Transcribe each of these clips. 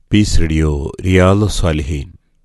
Piece radio റിയാദ് സ്വാലിഹീൻ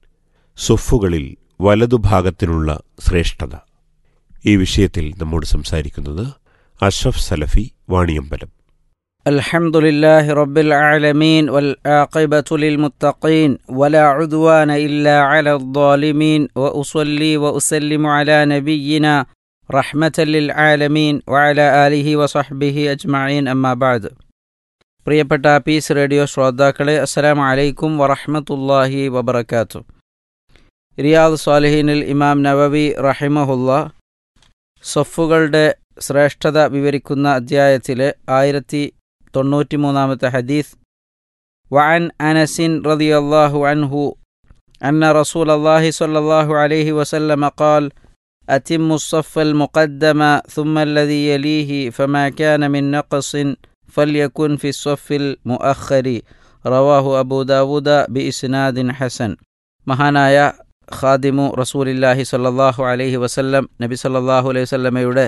സുഫുകളിൽ വലതുഭാഗത്തിനുള്ള ശ്രേഷ്ഠത ഈ വിഷയത്തിൽ നമ്മോട് സംസാരിക്കുന്നത് അഷ്റഫ് സലഫി വാണിയമ്പലം الحمد لله رب العالمين والعاقبة للمتقين ولا عدوان إلا على الظالمين وأصلي وأسلم على نبينا رحمة للعالمين وعلى آله وصحبه أجمعين أما بعد പ്രിയപ്പെട്ട പീസ് റേഡിയോ ശ്രോതാക്കളെ അസ്സലാമു അലൈക്കും വറഹ്മത്തുള്ളാഹി വബറകാത്തു റിയാദ് സ്വാലിഹീനിൽ ഇമാം നവവി റഹിമഹുല്ല സൊഫുകളുടെ ശ്രേഷ്ഠത വിവരിക്കുന്ന അധ്യായത്തിലെ ആയിരത്തി തൊണ്ണൂറ്റി മൂന്നാമത്തെ ഹദീസ് وعن أنس رضي الله عنه أن رسول الله صلى الله عليه وسلم قال أتم الصف المقدم ثم الذي يليه فما كان من نقص فليكن في الصف المؤخر رواه أبو داود بإسناد حسن മഹാനായ ഖാദിമു റസൂലില്ലാഹി സല്ലാഹു അലൈഹി വസല്ലം നബി സല്ലാഹു അലൈഹി വസല്ലമയുടെ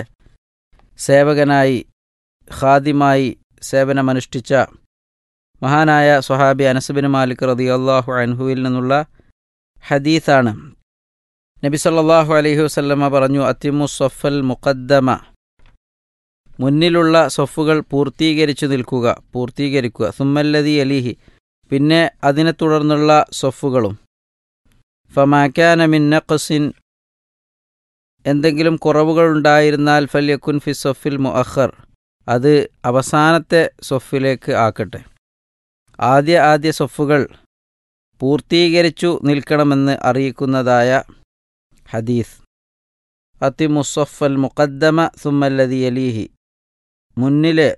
സേവകനായി ഖാദിമായി സേവനമനുഷ്ഠിച്ച മഹാനായ സ്വഹാബി അനസുബിൻ മാലിക് റതി അള്ളാഹു അൻഹുവിൽ നിന്നുള്ള ഹദീസാണ് നബി സല്ലാഹു അലൈഹി വസല്ലമ പറഞ്ഞു അത്തിമു സൊഫൽ മുഖദ്ദമ മുന്നിലുള്ള സൊഫുകൾ പൂർത്തീകരിച്ചു നിൽക്കുക പൂർത്തീകരിക്കുക സുമ്മല്ലതി അലിഹി പിന്നെ അതിനെ തുടർന്നുള്ള സൊഫുകളും ഫമാക്കാന മിൻ നഖസിൻ എന്തെങ്കിലും കുറവുകൾ ഉണ്ടായിരുന്നാൽ ഫല്യക്കുൻ ഫി സൊഫിൽ മുഅഖർ അത് അവസാനത്തെ സൊഫിലേക്ക് ആക്കട്ടെ ആദ്യ ആദ്യ സൊഫുകൾ പൂർത്തീകരിച്ചു നിൽക്കണമെന്ന് അറിയിക്കുന്നതായ ഹദീസ് അത്തിമുസഫൽ മുഖദ്ദമ സുമ്മല്ലതി അലീഹി മുന്നിലെ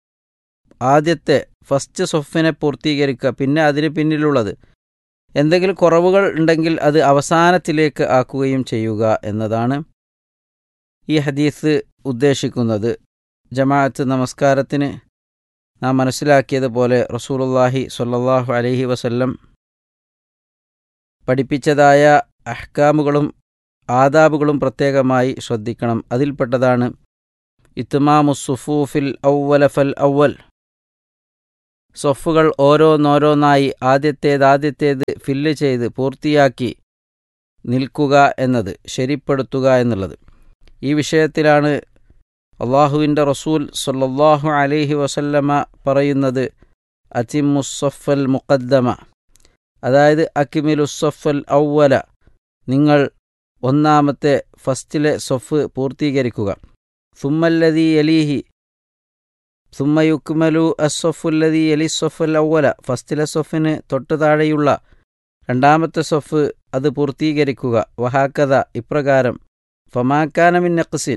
ആദ്യത്തെ ഫസ്റ്റ് സൊഫിനെ പൂർത്തീകരിക്കുക പിന്നെ അതിന് പിന്നിലുള്ളത് എന്തെങ്കിലും കുറവുകൾ ഉണ്ടെങ്കിൽ അത് അവസാനത്തിലേക്ക് ആക്കുകയും ചെയ്യുക എന്നതാണ് ഈ ഹദീസ് ഉദ്ദേശിക്കുന്നത് ജമാഅത്ത് നമസ്കാരത്തിന് നാം മനസ്സിലാക്കിയതുപോലെ റസൂലുള്ളാഹി സ്വല്ലല്ലാഹു അലൈഹി വസല്ലം പഠിപ്പിച്ചതായ അഹ്കാമുകളും ആദാബുകളും പ്രത്യേകമായി ശ്രദ്ധിക്കണം അതിൽപ്പെട്ടതാണ് ഇത്മാമുസുഫൂഫിൽ ഔവല ഫൽ ഔവൽ സൊഫുകൾ ഓരോന്നോരോന്നായി ആദ്യത്തേത് ആദ്യത്തേത് ഫില്ല് ചെയ്ത് പൂർത്തിയാക്കി നിൽക്കുക എന്നത് ശരിപ്പെടുത്തുക എന്നുള്ളത് ഈ വിഷയത്തിലാണ് അള്ളാഹുവിൻ്റെ റസൂൽ സല്ലല്ലാഹു അലൈഹി വസല്ലമ പറയുന്നത് അത്തിമുസഫൽ മുഖദ്ദമ അതായത് അക്കിമിലുസഫൽ ഔവല നിങ്ങൾ ഒന്നാമത്തെ ഫസ്റ്റിലെ സൊഫ് പൂർത്തീകരിക്കുക സുമ്മല്ലതി അലീഹി സുമ്മയുക്കുമലു അസൊഫുല്ലതി അലി സൊഫൽ ഔവല ഫസ്റ്റിലെ സൊഫിന് തൊട്ടു താഴെയുള്ള രണ്ടാമത്തെ സൊഫ് അത് പൂർത്തീകരിക്കുക വഹാക്കഥ ഇപ്രകാരം ഫമാക്കാനമിൻ നഖ്സിൻ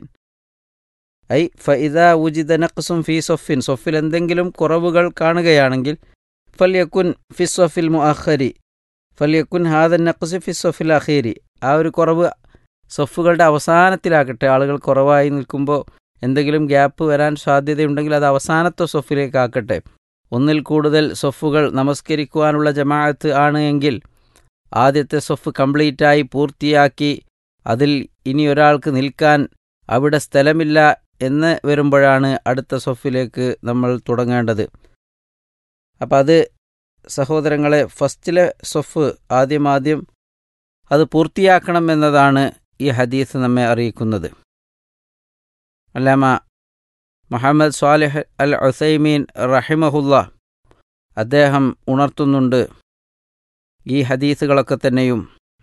ഐ ഫഇദ ഉജിദ നഖ്സും ഫി സൊഫിൻ സൊഫിൽ എന്തെങ്കിലും കുറവുകൾ കാണുകയാണെങ്കിൽ ഫല്യക്കുൻ ഫി സൊഫിൽ മുഅഖരി ഫല്യക്കുൻ ഹാദൻ നഖ്സ് ഫി സൊഫിൽ അഖീരി ആ ഒരു കുറവ് സൊഫുകളുടെ അവസാനത്തിലാകട്ടെ ആളുകൾ കുറവായി നിൽക്കുമ്പോൾ എന്തെങ്കിലും ഗ്യാപ്പ് വരാൻ സാധ്യതയുണ്ടെങ്കിൽ അത് അവസാനത്തെ സൊഫിലേക്ക് ആക്കട്ടെ ഒന്നിൽ കൂടുതൽ സൊഫുകൾ നമസ്കരിക്കുവാനുള്ള ജമാഅത്ത് ആണ് എങ്കിൽ ആദ്യത്തെ സൊഫ് കംപ്ലീറ്റായി പൂർത്തിയാക്കി അതിൽ ഇനി ഒരാൾക്ക് നിൽക്കാൻ അവിടെ സ്ഥലമില്ല എന്ന് വരുമ്പോഴാണ് അടുത്ത സൊഫിലേക്ക് നമ്മൾ തുടങ്ങേണ്ടത് അപ്പം അത് സഹോദരങ്ങളെ ഫസ്റ്റിലെ സൊഫ് ആദ്യമാദ്യം അത് പൂർത്തിയാക്കണം എന്നതാണ് ഈ ഹദീസ് നമ്മെ അറിയിക്കുന്നത് അല്ലാമ മുഹമ്മദ് സ്വാലിഹ് അൽ ഉസൈമീൻ റഹിമഹുല്ല അദ്ദേഹം ഉണർത്തുന്നുണ്ട് ഈ ഹദീസുകളൊക്കെ തന്നെയും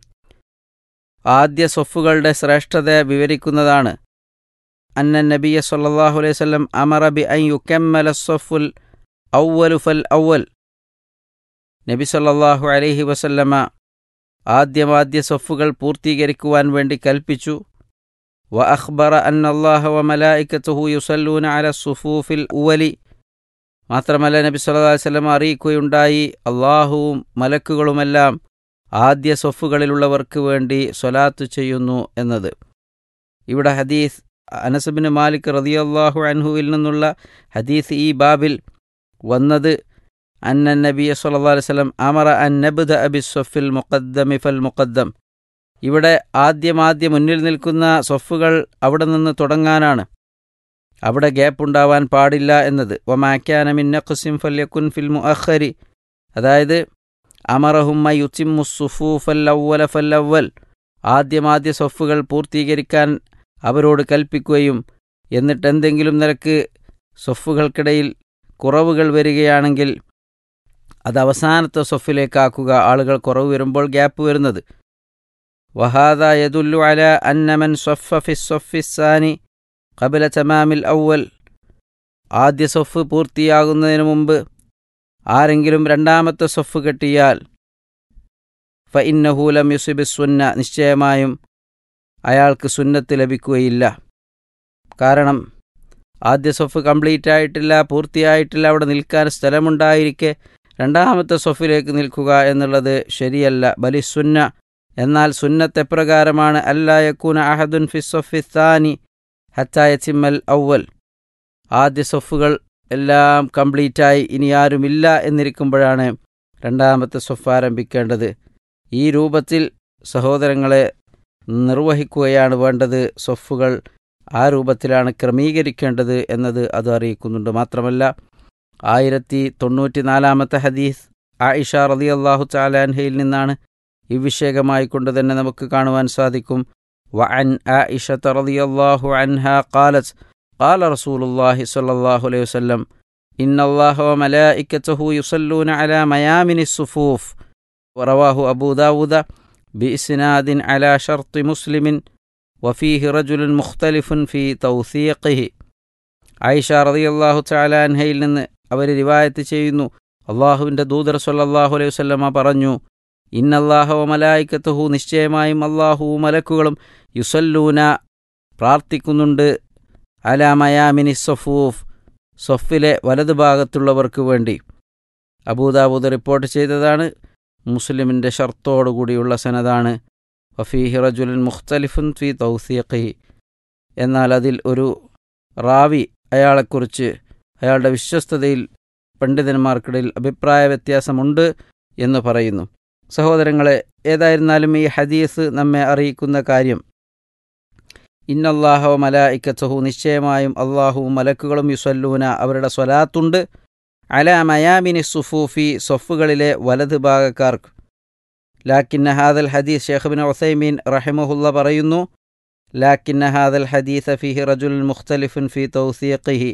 ആദ്യ സൊഫുകളുടെ ശ്രേഷ്ഠത വിവരിക്കുന്നതാണ് അന്ന നബിയ സല്ലാഹു അലൈഹി സ്വലം അമറബി അൻ യുക്കമ്മല സൊഫുൽ ഔവലു ഫൽ ഔവൽ നബി സല്ലാഹു അലൈഹി വസല്ലമ ആദ്യമാദ്യ സൊഫുകൾ പൂർത്തീകരിക്കുവാൻ വേണ്ടി കൽപ്പിച്ചു വ അഖ്ബറ അൻ അള്ളാഹ വ മലായിക്കത്തുഹു യുസല്ലൂന അല സുഫൂഫിൽ ഉവലി മാത്രമല്ല നബി സല്ലല്ലാഹു അലൈഹി വസല്ലം അറിയിക്കുകയുണ്ടായി അള്ളാഹുവും മലക്കുകളുമെല്ലാം ആദ്യ സൊഫുകളിലുള്ളവർക്ക് വേണ്ടി സ്വലാത്ത് ചെയ്യുന്നു എന്നത് ഇവിടെ ഹദീസ് അനസബിന് മാലിക് റതിയല്ലാഹു അൻഹുവിൽ നിന്നുള്ള ഹദീസ് ഈ ബാബിൽ വന്നത് അന്ന നബിയ സല്ലല്ലാഹു അലൈഹി വസല്ലം അമറ അൻ നബ്ദ അബി സൊഫിൽ മുഖദ്ദമി ഫൽ മുഖദ്ദം ഇവിടെ ആദ്യമാദ്യം മുന്നിൽ നിൽക്കുന്ന സൊഫുകൾ അവിടെ നിന്ന് തുടങ്ങാനാണ് അവിടെ ഗ്യാപ്പ് ഉണ്ടാവാൻ പാടില്ല എന്നത് വമാക്കാന മിൻ നഖ്സിം ഫല്യക്കുൻ ഫിൽ മുഅഖരി അതായത് അമറഹുമ്മ യുച്ചിമുസുഫൂഫല്ലവ്വല ഫല്ലവ്വൽ ആദ്യമാദ്യ സൊഫുകൾ പൂർത്തീകരിക്കാൻ അവരോട് കൽപ്പിക്കുകയും എന്നിട്ട് എന്തെങ്കിലും നിരക്ക് സൊഫുകൾക്കിടയിൽ കുറവുകൾ വരികയാണെങ്കിൽ അത് അവസാനത്തെ സൊഫിലേക്കാക്കുക ആളുകൾ കുറവ് വരുമ്പോൾ ഗ്യാപ്പ് വരുന്നത് വഹാദ യദുല്ലു അല അന്നമൻ സൊഫ ഫിസ് സൊഫിസാനി കബല തമാമിൽ ഔവൽ ആദ്യ സൊഫ് പൂർത്തിയാകുന്നതിന് മുമ്പ് ആരെങ്കിലും രണ്ടാമത്തെ സൊഫ് കെട്ടിയാൽ ഫ ഇന്നഹൂലം യുസുബി സുന്ന നിശ്ചയമായും അയാൾക്ക് സുന്നത്ത് ലഭിക്കുകയില്ല കാരണം ആദ്യ സൊഫ് കംപ്ലീറ്റ് ആയിട്ടില്ല പൂർത്തിയായിട്ടില്ല അവിടെ നിൽക്കാൻ സ്ഥലമുണ്ടായിരിക്കെ രണ്ടാമത്തെ സൊഫിലേക്ക് നിൽക്കുക എന്നുള്ളത് ശരിയല്ല ബലിസുന്ന എന്നാൽ സുന്നത്ത് എപ്രകാരമാണ് അല്ലായക്കൂന അഹദുൻ ഫിസ്സൊഫിത്താനി ഹത്തായച്ചിമ്മൽ ഔവൽ ആദ്യ സൊഫുകൾ എല്ലാം കംപ്ലീറ്റായി ഇനി ആരുമില്ല എന്നിരിക്കുമ്പോഴാണ് രണ്ടാമത്തെ സൊഫ് ആരംഭിക്കേണ്ടത് ഈ രൂപത്തിൽ സഹോദരങ്ങളെ നിർവഹിക്കുകയാണ് വേണ്ടത് സൊഫുകൾ ആ രൂപത്തിലാണ് ക്രമീകരിക്കേണ്ടത് എന്നത് അത് അറിയിക്കുന്നുണ്ട് മാത്രമല്ല ആയിരത്തി തൊണ്ണൂറ്റി നാലാമത്തെ ഹദീസ് ആയിഷ റതി അള്ളാഹു ചാലാൻഹയിൽ നിന്നാണ് ഈ വിഷയകമായി കൊണ്ട് തന്നെ നമുക്ക് കാണുവാൻ സാധിക്കും വഅൻ ആയിഷ റതി അള്ളാഹു അൻഹ ഖാലത്ത് قال رسول الله صلى الله عليه وسلم إن الله وملائكته يصلون على ميامن الصفوف ورواه أبو داود بإسناد على شرط مسلم وفيه رجل مختلف في توثيقه ആയിഷ റളിയല്ലാഹു തആല അൻഹയിൽ നിന്ന് അവർ റിവായത്ത് ചെയ്യുന്നു അള്ളാഹുവിൻ്റെ ദൂതർ സല്ലല്ലാഹു അലൈഹി വസല്ലമ പറഞ്ഞു ഇന്നല്ലാഹ മലായിക്കത്തുഹു നിശ്ചയമായും അള്ളാഹു മലക്കുകളും യുസല്ലൂന പ്രാർത്ഥിക്കുന്നുണ്ട് അല മയാമിനി സഫൂഫ് സൊഫിലെ വലതുഭാഗത്തുള്ളവർക്ക് വേണ്ടി അബൂദാബൂദ് റിപ്പോർട്ട് ചെയ്തതാണ് മുസ്ലിമിൻ്റെ ഷർത്തോടുകൂടിയുള്ള സനതാണ് വഫീഹി റജുലിൻ മുഖ്തലിഫുൻ ഫി തൗസീഖി എന്നാൽ അതിൽ ഒരു റാവി അയാളെക്കുറിച്ച് അയാളുടെ വിശ്വസ്തതയിൽ പണ്ഡിതന്മാർക്കിടയിൽ അഭിപ്രായ വ്യത്യാസമുണ്ട് എന്ന് പറയുന്നു സഹോദരങ്ങളെ ഏതായിരുന്നാലും ഈ ഹദീസ് നമ്മെ അറിയിക്കുന്ന കാര്യം ഇന്നല്ലാഹോ മലായിക്കത്തഹു നിശ്ചയമായും അള്ളാഹുവും മലക്കുകളും യുസല്ലൂന അവരുടെ സ്വലാത്തുണ്ട് അല മയാമിനി സുഫൂഫി സൊഫുകളിലെ വലത് ഭാഗക്കാർക്ക് ലാക്കിന്ന ഹാദൽ ഹദീസ് ഷെയ്ഖ്ബിൻ ഒസൈമീൻ റഹിമഹുല്ല പറയുന്നു ലാക്കിന്ന ഹാദൽ ഹദീസ് ഫിഹി റജുൽ മുഖ്തലിഫുൻ ഫി തൗസീഖിഹി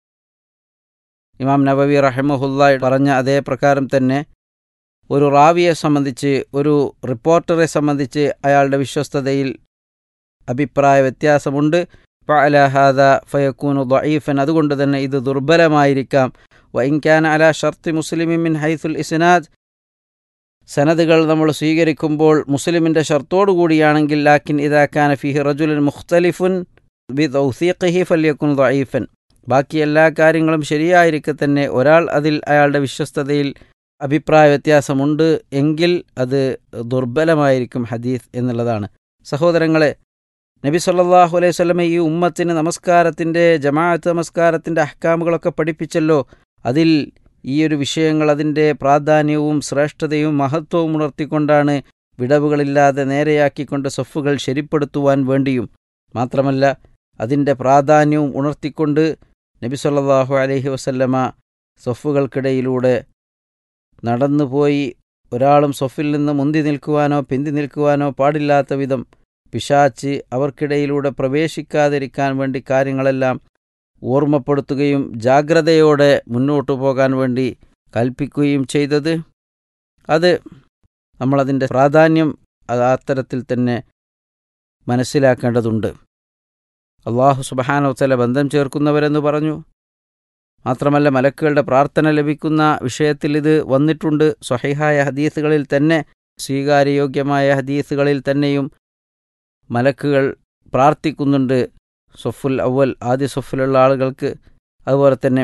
ഇമാം നബവി റഹിമഹുല്ല പറഞ്ഞ അതേ പ്രകാരം തന്നെ ഒരു റാവിയെ സംബന്ധിച്ച് ഒരു റിപ്പോർട്ടറെ സംബന്ധിച്ച് അയാളുടെ വിശ്വസ്തതയിൽ അഭിപ്രായ വ്യത്യാസമുണ്ട് ഫഅലഹാദ ഫയക്കൂനു ദഈഫൻ അതുകൊണ്ട് തന്നെ ഇത് ദുർബലമായിരിക്കാം വൈൻകാൻ അല ഷർത്തി മുസ്ലിമിൻ മിൻ ഹൈസുൽ ഇസ്നാദ് സനദുകൾ നമ്മൾ സ്വീകരിക്കുമ്പോൾ മുസ്ലിമിൻ്റെ ഷർത്തോടു കൂടിയാണെങ്കിൽ ലാക്കിൻ ഇതാക്കാൻ ഫിഹി റജുലുൻ മുഖ്തലിഫുൻ ബി തൗസീഖിഹി ഫല്യക്കുൻ ദഈഫൻ ബാക്കി എല്ലാ കാര്യങ്ങളും ശരിയായിരിക്കെ തന്നെ ഒരാൾ അതിൽ അയാളുടെ വിശ്വസ്തതയിൽ അഭിപ്രായ വ്യത്യാസമുണ്ട് എങ്കിൽ അത് ദുർബലമായിരിക്കും ഹദീസ് എന്നുള്ളതാണ് സഹോദരങ്ങളെ നബി സല്ലാഹു അലൈഹി സ്വലമ ഈ ഉമ്മത്തിന് നമസ്കാരത്തിൻ്റെ ജമാഅത്ത് നമസ്കാരത്തിൻ്റെ അഹ്കാമുകളൊക്കെ പഠിപ്പിച്ചല്ലോ അതിൽ ഈ ഒരു വിഷയങ്ങൾ അതിൻ്റെ പ്രാധാന്യവും ശ്രേഷ്ഠതയും മഹത്വവും ഉണർത്തിക്കൊണ്ടാണ് വിടവുകളില്ലാതെ നേരെയാക്കിക്കൊണ്ട് സൊഫുകൾ ശരിപ്പെടുത്തുവാൻ വേണ്ടിയും മാത്രമല്ല അതിൻ്റെ പ്രാധാന്യവും ഉണർത്തിക്കൊണ്ട് നബി സല്ലാഹു അലൈഹി വസല്ലമ സൊഫുകൾക്കിടയിലൂടെ നടന്നുപോയി ഒരാളും സൊഫിൽ നിന്ന് മുന്തി നിൽക്കുവാനോ പിന്തി നിൽക്കുവാനോ പാടില്ലാത്ത വിധം പിശാച്ച് അവർക്കിടയിലൂടെ പ്രവേശിക്കാതിരിക്കാൻ വേണ്ടി കാര്യങ്ങളെല്ലാം ഓർമ്മപ്പെടുത്തുകയും ജാഗ്രതയോടെ മുന്നോട്ടു പോകാൻ വേണ്ടി കൽപ്പിക്കുകയും ചെയ്തത് അത് നമ്മളതിൻ്റെ പ്രാധാന്യം അത് അത്തരത്തിൽ തന്നെ മനസ്സിലാക്കേണ്ടതുണ്ട് അള്ളാഹു സുബഹാനോത്തല ബന്ധം ചേർക്കുന്നവരെന്ന് പറഞ്ഞു മാത്രമല്ല മലക്കുകളുടെ പ്രാർത്ഥന ലഭിക്കുന്ന വിഷയത്തിൽ ഇത് വന്നിട്ടുണ്ട് സ്വഹിഹായ ഹദീസുകളിൽ തന്നെ സ്വീകാര്യയോഗ്യമായ ഹദീസുകളിൽ തന്നെയും മലക്കുകൾ പ്രാർത്ഥിക്കുന്നുണ്ട് സൊഫുൽ അവൽ ആദ്യ സൊഫിലുള്ള ആളുകൾക്ക് അതുപോലെ തന്നെ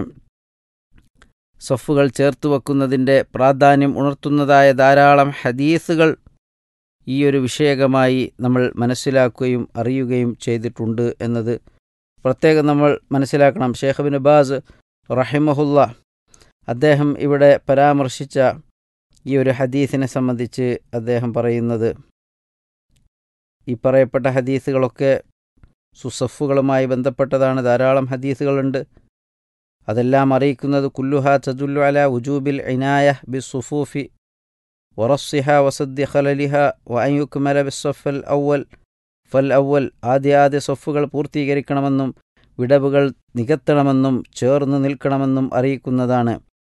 സൊഫുകൾ ചേർത്ത് വെക്കുന്നതിൻ്റെ പ്രാധാന്യം ഉണർത്തുന്നതായ ധാരാളം ഹദീസുകൾ ഈ ഒരു വിഷയകമായി നമ്മൾ മനസ്സിലാക്കുകയും അറിയുകയും ചെയ്തിട്ടുണ്ട് എന്നത് പ്രത്യേകം നമ്മൾ മനസ്സിലാക്കണം ഷേഖ് ബിൻ ബാസ് റഹിമഹുല്ല അദ്ദേഹം ഇവിടെ പരാമർശിച്ച ഈ ഒരു ഹദീസിനെ സംബന്ധിച്ച് അദ്ദേഹം പറയുന്നത് ഈ പറയപ്പെട്ട ഹദീസുകളൊക്കെ സുസഫുകളുമായി ബന്ധപ്പെട്ടതാണ് ധാരാളം ഹദീസുകളുണ്ട് അതെല്ലാം അറിയിക്കുന്നത് കുല്ലുഹ തജുല്ലു അല ഉജൂബിൽ ഇനായ ബി സുഫൂഫി ورصها وسد خللها وأن يكمل بالصف الأول فالأول ആദ്യ ആദ്യ സൊഫുകൾ പൂർത്തീകരിക്കണമെന്നും വിടവുകൾ നികത്തണമെന്നും ചേർന്ന് നിൽക്കണമെന്നും അറിയിക്കുന്നതാണ്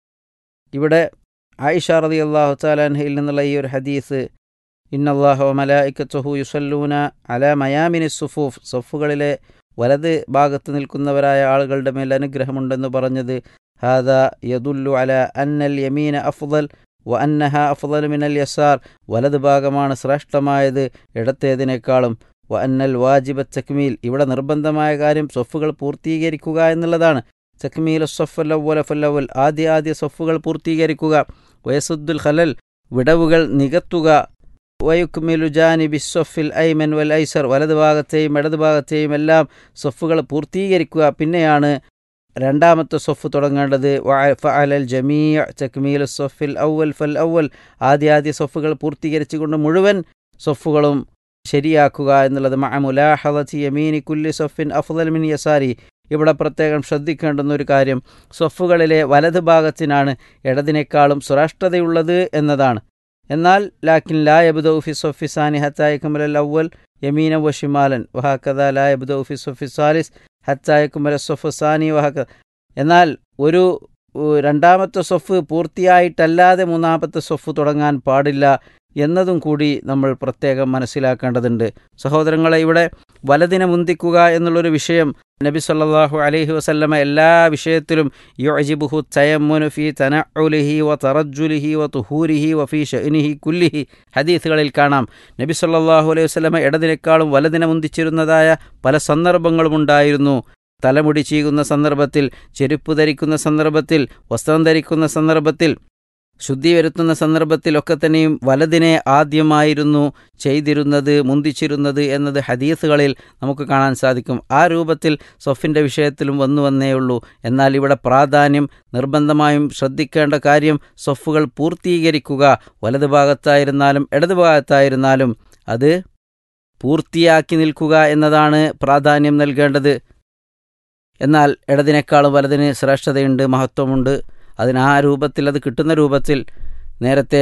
ഇവിടെ ആയിഷ റതി അള്ളാഹു താലാൻഹയിൽ നിന്നുള്ള ഈ ഒരു ഹദീസ് ഇന്നല്ലാഹു മലായിക്കത്തുഹു യുസല്ലൂന അല മയാമിനി സുഫൂഫ് സൊഫുകളിലെ വലത് ഭാഗത്ത് നിൽക്കുന്നവരായ ആളുകളുടെ മേൽ അനുഗ്രഹമുണ്ടെന്ന് പറഞ്ഞത് ഹാദ യദുല്ലു അല അന്നൽ യമീന അഫ്ദൽ വ അന്നഹ അഫ്ദൽ മിനൽ യസാർ വലത് ഭാഗമാണ് ശ്രേഷ്ഠമായത് ഇടത്തേതിനേക്കാളും വ അന്നൽ വാജിബ തക്മീൽ ഇവിടെ നിർബന്ധമായ കാര്യം സൊഫുകൾ പൂർത്തീകരിക്കുക എന്നുള്ളതാണ് തക്മീൽ സൊഫല്ലവൽ ഫല്ലവൽ ആദ്യ ആദ്യ സൊഫുകൾ പൂർത്തീകരിക്കുക വയസുദ്ദുൽ ഖലൽ വിടവുകൾ നികത്തുക വയുക്മിലു ജാനിബി സൊഫിൽ ഐമൻ വൽ ഐസർ വലത് ഭാഗത്തെയും ഇടത് ഭാഗത്തെയും എല്ലാം സൊഫുകൾ പൂർത്തീകരിക്കുക പിന്നെയാണ് രണ്ടാമത്തെ സൊഫ് തുടങ്ങേണ്ടത് ഫഅലൽ ജമീഅ തക്മീൽ സൊഫിൽ ഔവൽ ഫൽ ഔവൽ ആദ്യ ആദ്യ സൊഫുകൾ പൂർത്തീകരിച്ചുകൊണ്ട് മുഴുവൻ സൊഫുകളും ശരിയാക്കുക എന്നുള്ളത് മഅമുലാഹദി യമീനി കുല്ലി സൊഫിൻ അഫ്ദൽ മിൻ യസാരി ഇവിടെ പ്രത്യേകം ശ്രദ്ധിക്കേണ്ടുന്ന ഒരു കാര്യം സൊഫുകളിലെ വലത് ഭാഗത്തിനാണ് ഇടതിനേക്കാളും ശ്രേഷ്ഠതയുള്ളത് എന്നതാണ് എന്നാൽ ലാക്കിൻ ലാ യബ്ദൌഫി സൊഫി സാനി ഹത്തായ കമൽ അവൽ യമീന വ ഷിമാലൻ വഹാക്കഥ ലാ യബ്ദൌഫി സൊഫി സാലിസ് ഹത്തായ കുമല സൊഫ് സാനി വഹക്ക എന്നാൽ ഒരു രണ്ടാമത്തെ സൊഫ് പൂർത്തിയായിട്ടല്ലാതെ മൂന്നാമത്തെ സൊഫ് തുടങ്ങാൻ പാടില്ല എന്നതും കൂടി നമ്മൾ പ്രത്യേകം മനസ്സിലാക്കേണ്ടതുണ്ട് സഹോദരങ്ങളെ ഇവിടെ വലതിനെ മുന്തിക്കുക എന്നുള്ളൊരു വിഷയം നബി സല്ലാഹു അലൈഹി വസല്ലമ എല്ലാ വിഷയത്തിലും യുഅജിബുഹു തയമ്മുനു ഫി തനഉലിഹി വ തറജുലിഹി വ തുഹൂരിഹി വ ഫി ഷഅനിഹി കുല്ലിഹി ഹദീസുകളിൽ കാണാം നബി സല്ലാഹു അലൈഹി വസല്ലമ ഇടതിനേക്കാളും വലതിനെ മുന്തിച്ചിരുന്നതായ പല സന്ദർഭങ്ങളും ഉണ്ടായിരുന്നു തലമുടി ചീകുന്ന സന്ദർഭത്തിൽ ചെരുപ്പ് ധരിക്കുന്ന സന്ദർഭത്തിൽ വസ്ത്രം ധരിക്കുന്ന സന്ദർഭത്തിൽ ശുദ്ധി വരുത്തുന്ന സന്ദർഭത്തിലൊക്കെ തന്നെയും വലതിനെ ആദ്യമായിരുന്നു ചെയ്തിരുന്നത് മുന്തിച്ചിരുന്നത് എന്നത് ഹദീസുകളിൽ നമുക്ക് കാണാൻ സാധിക്കും ആ രൂപത്തിൽ സൊഫിൻ്റെ വിഷയത്തിലും വന്നു വന്നേയുള്ളൂ എന്നാൽ ഇവിടെ പ്രാധാന്യം നിർബന്ധമായും ശ്രദ്ധിക്കേണ്ട കാര്യം സൊഫുകൾ പൂർത്തീകരിക്കുക വലത് ഭാഗത്തായിരുന്നാലും ഇടത് ഭാഗത്തായിരുന്നാലും അത് പൂർത്തിയാക്കി നിൽക്കുക എന്നതാണ് പ്രാധാന്യം നൽകേണ്ടത് എന്നാൽ ഇടതിനേക്കാളും വലതിന് ശ്രേഷ്ഠതയുണ്ട് മഹത്വമുണ്ട് അതിന് ആ രൂപത്തിൽ അത് കിട്ടുന്ന രൂപത്തിൽ നേരത്തെ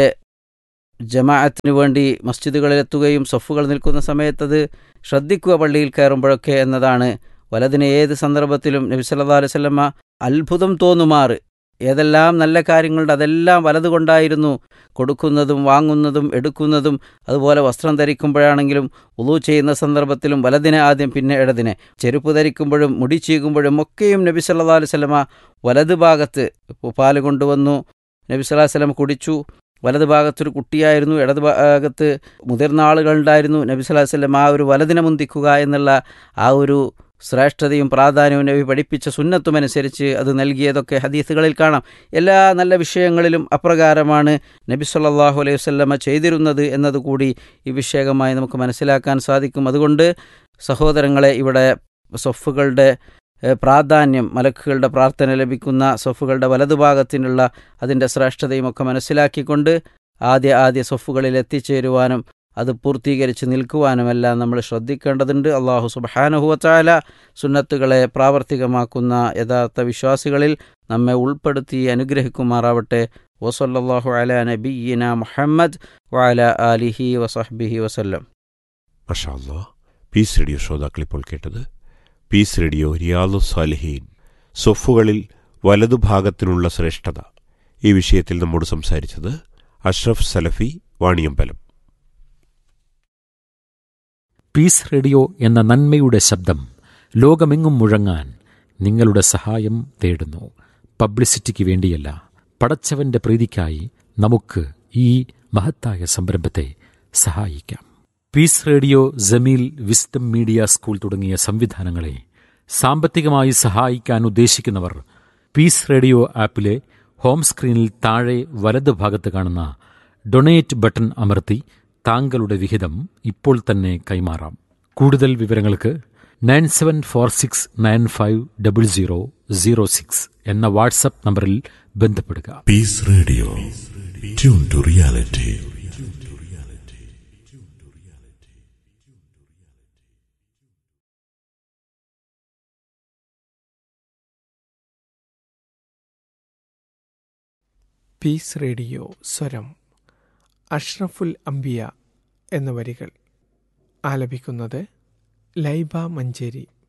ജമാഅത്തിന് വേണ്ടി മസ്ജിദുകളിലെത്തുകയും സൊഫുകൾ നിൽക്കുന്ന സമയത്തത് ശ്രദ്ധിക്കുക പള്ളിയിൽ കയറുമ്പോഴൊക്കെ എന്നതാണ് വലതിന് ഏത് സന്ദർഭത്തിലും നബി സല്ലാ അലൈഹി സ്വല്ലമ്മ അത്ഭുതം തോന്നുമാറ് ഏതെല്ലാം നല്ല കാര്യങ്ങളുണ്ട് അതെല്ലാം വലതുകൊണ്ടായിരുന്നു കൊടുക്കുന്നതും വാങ്ങുന്നതും എടുക്കുന്നതും അതുപോലെ വസ്ത്രം ധരിക്കുമ്പോഴാണെങ്കിലും ഉളു ചെയ്യുന്ന സന്ദർഭത്തിലും വലതിനെ ആദ്യം പിന്നെ ഇടതിനെ ചെരുപ്പ് ധരിക്കുമ്പോഴും മുടി ചീകുമ്പോഴും ഒക്കെയും നബി സല്ലാ അലൈഹി സ്വലമ വലത് ഭാഗത്ത് പാല് കൊണ്ടുവന്നു നബി സല്ലാ വല്ലം കുടിച്ചു വലത് ഭാഗത്തൊരു കുട്ടിയായിരുന്നു ഇടത് ഭാഗത്ത് മുതിർന്ന ആളുകളുണ്ടായിരുന്നു നബി സല്ലാ വല്ലം ആ ഒരു വലതിനെ മുന്തിക്കുക എന്നുള്ള ആ ഒരു ശ്രേഷ്ഠതയും പ്രാധാന്യവും നബി പഠിപ്പിച്ച സുന്നത്തുമനുസരിച്ച് അത് നൽകിയതൊക്കെ ഹദീസുകളിൽ കാണാം എല്ലാ നല്ല വിഷയങ്ങളിലും അപ്രകാരമാണ് നബി സല്ലാഹു അലൈഹി വല്ലമ ചെയ്തിരുന്നത് എന്നതുകൂടി ഈ വിഷയകമായി നമുക്ക് മനസ്സിലാക്കാൻ സാധിക്കും അതുകൊണ്ട് സഹോദരങ്ങളെ ഇവിടെ സൊഫുകളുടെ പ്രാധാന്യം മലക്കുകളുടെ പ്രാർത്ഥന ലഭിക്കുന്ന സൊഫുകളുടെ വലതുഭാഗത്തിനുള്ള അതിൻ്റെ ശ്രേഷ്ഠതയും ഒക്കെ മനസ്സിലാക്കിക്കൊണ്ട് ആദ്യ ആദ്യ സൊഫുകളിൽ എത്തിച്ചേരുവാനും അത് പൂർത്തീകരിച്ച് നിൽക്കുവാനുമെല്ലാം നമ്മൾ ശ്രദ്ധിക്കേണ്ടതുണ്ട് അള്ളാഹു സുബാനുഹുവച്ചാല സുന്നത്തുകളെ പ്രാവർത്തികമാക്കുന്ന യഥാർത്ഥ വിശ്വാസികളിൽ നമ്മെ ഉൾപ്പെടുത്തി അനുഗ്രഹിക്കുമാറാവട്ടെ വസല്ലാഹു അല നബീന മുഹമ്മദ് വഅല ആലിഹി വസഹ്ബിഹി വസല്ലം മഷാല്ലാ പീസ് റേഡിയോ ശ്രോതാക്കൾ ഇപ്പോൾ കേട്ടത് പീസ് റേഡിയോ റിയാദു സാലിഹീൻ സൊഫുകളിൽ വലതുഭാഗത്തിനുള്ള ശ്രേഷ്ഠത ഈ വിഷയത്തിൽ നമ്മോട് സംസാരിച്ചത് അഷ്റഫ് സലഫി വാണിയമ്പലം പീസ് റേഡിയോ എന്ന നന്മയുടെ ശബ്ദം ലോകമെങ്ങും മുഴങ്ങാൻ നിങ്ങളുടെ സഹായം തേടുന്നു പബ്ലിസിറ്റിക്ക് വേണ്ടിയല്ല പടച്ചവന്റെ പ്രീതിക്കായി നമുക്ക് ഈ മഹത്തായ സംരംഭത്തെ സഹായിക്കാം peace radio Jameel wisdom media school തുടങ്ങിയ സംവിധാനങ്ങളെ സാമ്പത്തികമായി സഹായിക്കാൻ ഉദ്ദേശിക്കുന്നവർ പീസ് റേഡിയോ ആപ്പിലെ ഹോം സ്ക്രീനിൽ താഴെ വലത് ഭാഗത്ത് കാണുന്ന ഡൊണേറ്റ് ബട്ടൺ അമർത്തി താങ്കളുടെ വിഹിതം ഇപ്പോൾ തന്നെ കൈമാറാം കൂടുതൽ വിവരങ്ങൾക്ക് nine seven four six nine five double zero zero six എന്ന വാട്സപ്പ് നമ്പറിൽ ബന്ധപ്പെടുക Peace Radio. Tune to reality. Peace radio സ്വരം അഷ്റഫുൽ അംബിയ എന്ന വരികൾ ആലപിക്കുന്നത് ലൈബ മഞ്ചേരി